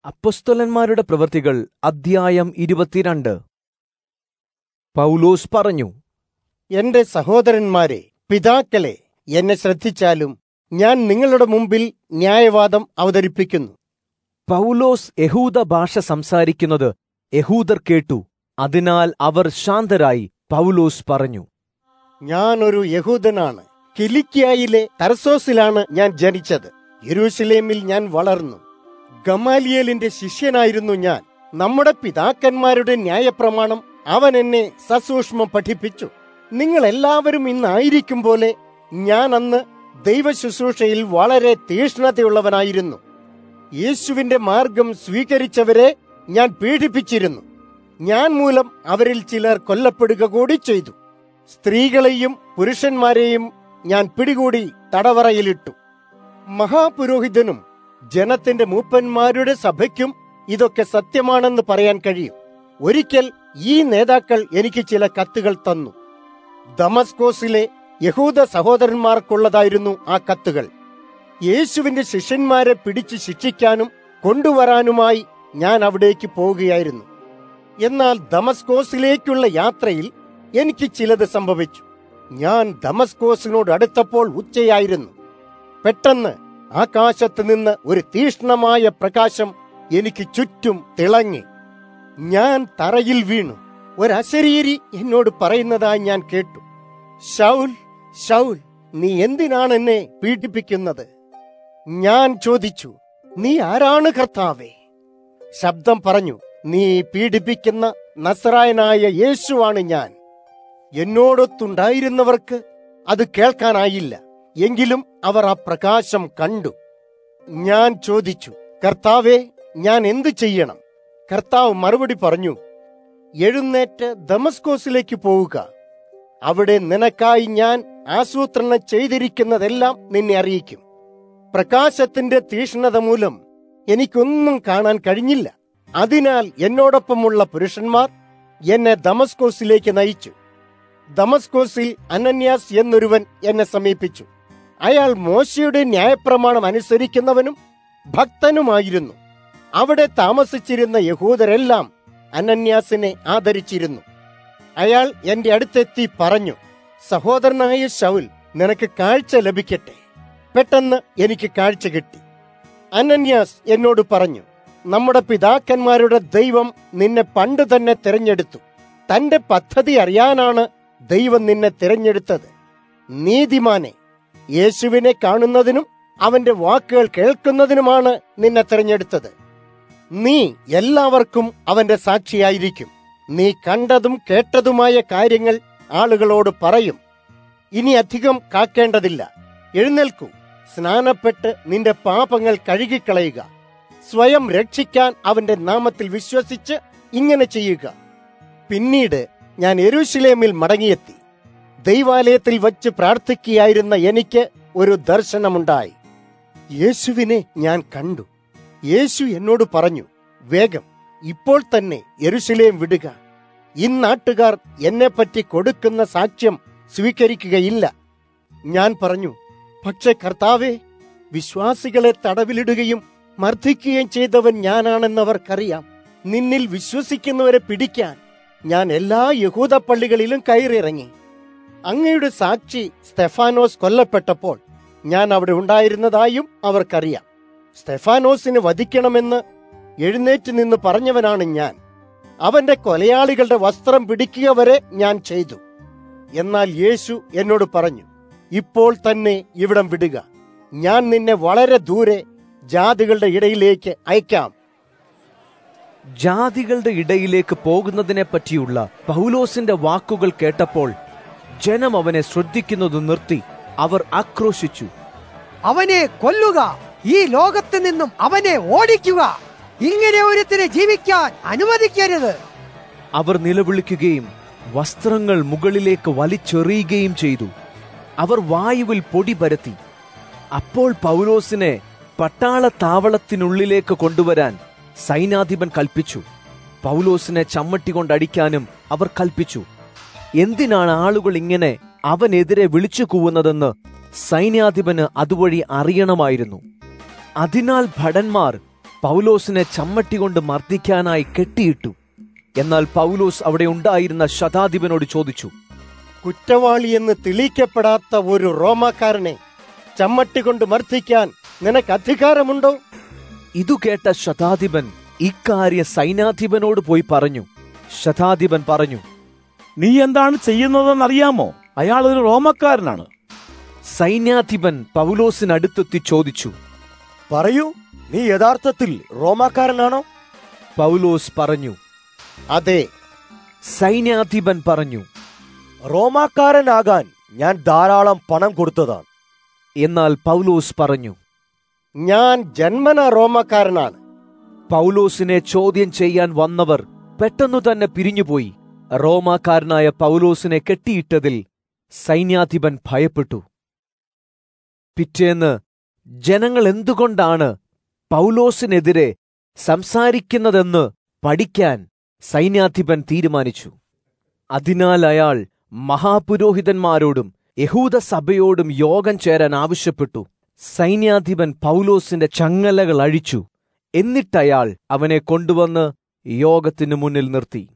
അപ്പൊസ്തലന്മാരുടെ പ്രവൃത്തികൾ അധ്യായം ഇരുപത്തിരണ്ട് പൗലോസ് പറഞ്ഞു എന്റെ സഹോദരന്മാരെ പിതാക്കളെ എന്നെ ശ്രദ്ധിച്ചാലും ഞാൻ നിങ്ങളുടെ മുമ്പിൽ ന്യായവാദം അവതരിപ്പിക്കുന്നു പൗലോസ് യഹൂദ ഭാഷ സംസാരിക്കുന്നത് യഹൂദർ കേട്ടു അതിനാൽ അവർ ശാന്തരായി പൗലോസ് പറഞ്ഞു ഞാൻ ഒരു യഹൂദനാണ് കിലിക്കിയായിലെ തർസോസിലാണ് ഞാൻ ജനിച്ചത് യെരൂശലേമിൽ ഞാൻ വളർന്നു ഗമാലിയേലിന്റെ ശിഷ്യനായിരുന്നു ഞാൻ നമ്മുടെ പിതാക്കന്മാരുടെ ന്യായപ്രമാണം അവൻ എന്നെ സസൂക്ഷ്മം പഠിപ്പിച്ചു നിങ്ങൾ എല്ലാവരും ഇന്നായിരിക്കും പോലെ ഞാൻ അന്ന് ദൈവശുശ്രൂഷയിൽ വളരെ തീഷ്ണതയുള്ളവനായിരുന്നു യേശുവിന്റെ മാർഗം സ്വീകരിച്ചവരെ ഞാൻ പീഡിപ്പിച്ചിരുന്നു ഞാൻ മൂലം അവരിൽ ചിലർ കൊല്ലപ്പെടുക കൂടി ചെയ്തു സ്ത്രീകളെയും പുരുഷന്മാരെയും ഞാൻ പിടികൂടി തടവറയിലിട്ടു മഹാപുരോഹിതനും ജനത്തിന്റെ മൂപ്പന്മാരുടെ സഭയ്ക്കും ഇതൊക്കെ സത്യമാണെന്ന് പറയാൻ കഴിയും ഒരിക്കൽ ഈ നേതാക്കൾ എനിക്ക് ചില കത്തുകൾ തന്നു ദമസ്കോസിലെ യഹൂദ സഹോദരന്മാർക്കുള്ളതായിരുന്നു ആ കത്തുകൾ യേശുവിന്റെ ശിഷ്യന്മാരെ പിടിച്ച് ശിക്ഷിക്കാനും കൊണ്ടുവരാനുമായി ഞാൻ അവിടേക്ക് പോവുകയായിരുന്നു എന്നാൽ ദമസ്കോസിലേക്കുള്ള യാത്രയിൽ എനിക്ക് ചിലത് സംഭവിച്ചു ഞാൻ ദമസ്കോസിനോട് അടുത്തപ്പോൾ ഉച്ചയായിരുന്നു പെട്ടെന്ന് ആകാശത്ത് നിന്ന് ഒരു തീഷ്ണമായ പ്രകാശം എനിക്ക് ചുറ്റും തിളങ്ങി ഞാൻ തറയിൽ വീണു ഒരശരീരി എന്നോട് പറയുന്നതായി ഞാൻ കേട്ടു ഷൗൽ ഷൗൽ നീ എന്തിനാണ് എന്നെ പീഡിപ്പിക്കുന്നത് ഞാൻ ചോദിച്ചു നീ ആരാണ് കർത്താവേ ശബ്ദം പറഞ്ഞു നീ പീഡിപ്പിക്കുന്ന നസറായനായ യേശുവാണ് ഞാൻ എന്നോടൊത്തുണ്ടായിരുന്നവർക്ക് അത് കേൾക്കാനായില്ല എങ്കിലും അവർ ആ പ്രകാശം കണ്ടു ഞാൻ ചോദിച്ചു കർത്താവെ ഞാൻ എന്തു ചെയ്യണം കർത്താവ് മറുപടി പറഞ്ഞു എഴുന്നേറ്റ് ദമസ്കോസിലേക്ക് പോവുക അവിടെ നിനക്കായി ഞാൻ ആസൂത്രണം ചെയ്തിരിക്കുന്നതെല്ലാം നിന്നെ അറിയിക്കും പ്രകാശത്തിന്റെ തീഷ്ണത മൂലം എനിക്കൊന്നും കാണാൻ കഴിഞ്ഞില്ല അതിനാൽ എന്നോടൊപ്പമുള്ള പുരുഷന്മാർ എന്നെ ദമസ്കോസിലേക്ക് നയിച്ചു ദമസ്കോസിൽ അനന്യാസ് എന്നൊരുവൻ എന്നെ സമീപിച്ചു അയാൾ മോശയുടെ ന്യായപ്രമാണം അനുസരിക്കുന്നവനും ഭക്തനുമായിരുന്നു അവിടെ താമസിച്ചിരുന്ന യഹൂദരെല്ലാം അനന്യാസിനെ ആദരിച്ചിരുന്നു അയാൾ എന്റെ അടുത്തെത്തി പറഞ്ഞു സഹോദരനായ ശൗൽ നിനക്ക് കാഴ്ച ലഭിക്കട്ടെ പെട്ടെന്ന് എനിക്ക് കാഴ്ച കിട്ടി അനന്യാസ് എന്നോട് പറഞ്ഞു നമ്മുടെ പിതാക്കന്മാരുടെ ദൈവം നിന്നെ പണ്ട് തന്നെ തിരഞ്ഞെടുത്തു തന്റെ പദ്ധതി അറിയാനാണ് ദൈവം നിന്നെ തിരഞ്ഞെടുത്തത് നീതിമാനെ യേശുവിനെ കാണുന്നതിനും അവന്റെ വാക്കുകൾ കേൾക്കുന്നതിനുമാണ് നിന്നെ തിരഞ്ഞെടുത്തത് നീ എല്ലാവർക്കും അവന്റെ സാക്ഷിയായിരിക്കും നീ കണ്ടതും കേട്ടതുമായ കാര്യങ്ങൾ ആളുകളോട് പറയും ഇനി അധികം കാക്കേണ്ടതില്ല എഴുന്നേൽക്കൂ സ്നാനപ്പെട്ട് നിന്റെ പാപങ്ങൾ കഴുകിക്കളയുക സ്വയം രക്ഷിക്കാൻ അവന്റെ നാമത്തിൽ വിശ്വസിച്ച് ഇങ്ങനെ ചെയ്യുക പിന്നീട് ഞാൻ എരുശലേമിൽ മടങ്ങിയെത്തി ദൈവാലയത്തിൽ വച്ച് പ്രാർത്ഥിക്കുകയായിരുന്ന എനിക്ക് ഒരു ദർശനമുണ്ടായി യേശുവിനെ ഞാൻ കണ്ടു യേശു എന്നോട് പറഞ്ഞു വേഗം ഇപ്പോൾ തന്നെ എരുശലേം വിടുക ഇന്നാട്ടുകാർ എന്നെപ്പറ്റി കൊടുക്കുന്ന സാക്ഷ്യം സ്വീകരിക്കുകയില്ല ഞാൻ പറഞ്ഞു പക്ഷെ കർത്താവെ വിശ്വാസികളെ തടവിലിടുകയും മർദ്ദിക്കുകയും ചെയ്തവൻ ഞാനാണെന്നവർക്കറിയാം നിന്നിൽ വിശ്വസിക്കുന്നവരെ പിടിക്കാൻ ഞാൻ എല്ലാ യഹൂദ പള്ളികളിലും കയറിയിറങ്ങി അങ്ങയുടെ സാക്ഷി സ്തെഫാനോസ് കൊല്ലപ്പെട്ടപ്പോൾ ഞാൻ അവിടെ ഉണ്ടായിരുന്നതായും അവർക്കറിയാം സ്തെഫാനോസിനെ വധിക്കണമെന്ന് എഴുന്നേറ്റ് നിന്ന് പറഞ്ഞവനാണ് ഞാൻ അവന്റെ കൊലയാളികളുടെ വസ്ത്രം പിടിക്കുക വരെ ഞാൻ ചെയ്തു എന്നാൽ യേശു എന്നോട് പറഞ്ഞു ഇപ്പോൾ തന്നെ ഇവിടം വിടുക ഞാൻ നിന്നെ വളരെ ദൂരെ ജാതികളുടെ ഇടയിലേക്ക് അയക്കാം ജാതികളുടെ ഇടയിലേക്ക് പോകുന്നതിനെ പറ്റിയുള്ള പൗലോസിന്റെ വാക്കുകൾ കേട്ടപ്പോൾ ജനം അവനെ ശ്രദ്ധിക്കുന്നത് നിർത്തി അവർ ആക്രോശിച്ചു അവനെ കൊല്ലുക ഈ ലോകത്ത് നിന്നും അവനെ ഓടിക്കുക ഇങ്ങനെ ഒരുത്തിന് ജീവിക്കാൻ അനുവദിക്കരുത് അവർ നിലവിളിക്കുകയും വസ്ത്രങ്ങൾ മുകളിലേക്ക് വലിച്ചെറിയുകയും ചെയ്തു അവർ വായുവിൽ പൊടി പരത്തി അപ്പോൾ പൗലോസിനെ പട്ടാള താവളത്തിനുള്ളിലേക്ക് കൊണ്ടുവരാൻ സൈനാധിപൻ കൽപ്പിച്ചു പൗലോസിനെ ചമ്മട്ടി കൊണ്ടടിക്കാനും അവർ കൽപ്പിച്ചു എന്തിനാണ് ആളുകൾ ഇങ്ങനെ അവനെതിരെ വിളിച്ചു കൂവുന്നതെന്ന് സൈന്യാധിപന് അതുവഴി അറിയണമായിരുന്നു അതിനാൽ ഭടന്മാർ പൗലോസിനെ ചമ്മട്ടി കൊണ്ട് മർദ്ദിക്കാനായി കെട്ടിയിട്ടു എന്നാൽ പൗലോസ് അവിടെ ഉണ്ടായിരുന്ന ശതാധിപനോട് ചോദിച്ചു കുറ്റവാളിയെന്ന് തെളിയിക്കപ്പെടാത്ത ഒരു റോമാക്കാരനെ ചമ്മട്ടി കൊണ്ട് മർദ്ദിക്കാൻ നിനക്ക് അധികാരമുണ്ടോ ഇതു കേട്ട ശതാധിപൻ ഇക്കാര്യം സൈനാധിപനോട് പോയി പറഞ്ഞു ശതാധിപൻ പറഞ്ഞു നീ എന്താണ് ചെയ്യുന്നതെന്നറിയാമോ അയാൾ ഒരു റോമക്കാരനാണ് സൈന്യാധിപൻ പൗലോസിനടുത്തെത്തി ചോദിച്ചു പറയൂ നീ യഥാർത്ഥത്തിൽ റോമാക്കാരനാണോ പൗലോസ് പറഞ്ഞു അതെ സൈന്യാധിപൻ പറഞ്ഞു റോമാക്കാരനാകാൻ ഞാൻ ധാരാളം പണം കൊടുത്തതാണ് എന്നാൽ പൗലോസ് പറഞ്ഞു ഞാൻ ജന്മന റോമക്കാരനാണ് പൗലോസിനെ ചോദ്യം ചെയ്യാൻ വന്നവർ പെട്ടെന്നു തന്നെ പിരിഞ്ഞുപോയി റോമാക്കാരനായ പൗലോസിനെ കെട്ടിയിട്ടതിൽ സൈന്യാധിപൻ ഭയപ്പെട്ടു പിറ്റേന്ന് ജനങ്ങൾ എന്തുകൊണ്ടാണ് പൗലോസിനെതിരെ സംസാരിക്കുന്നതെന്ന് പഠിക്കാൻ സൈന്യാധിപൻ തീരുമാനിച്ചു അതിനാൽ അയാൾ മഹാപുരോഹിതന്മാരോടും യഹൂദ സഭയോടും യോഗം ചേരാൻ ആവശ്യപ്പെട്ടു സൈന്യാധിപൻ പൗലോസിന്റെ ചങ്ങലകൾ അഴിച്ചു എന്നിട്ടയാൾ അവനെ കൊണ്ടുവന്ന് യോഗത്തിനു മുന്നിൽ നിർത്തി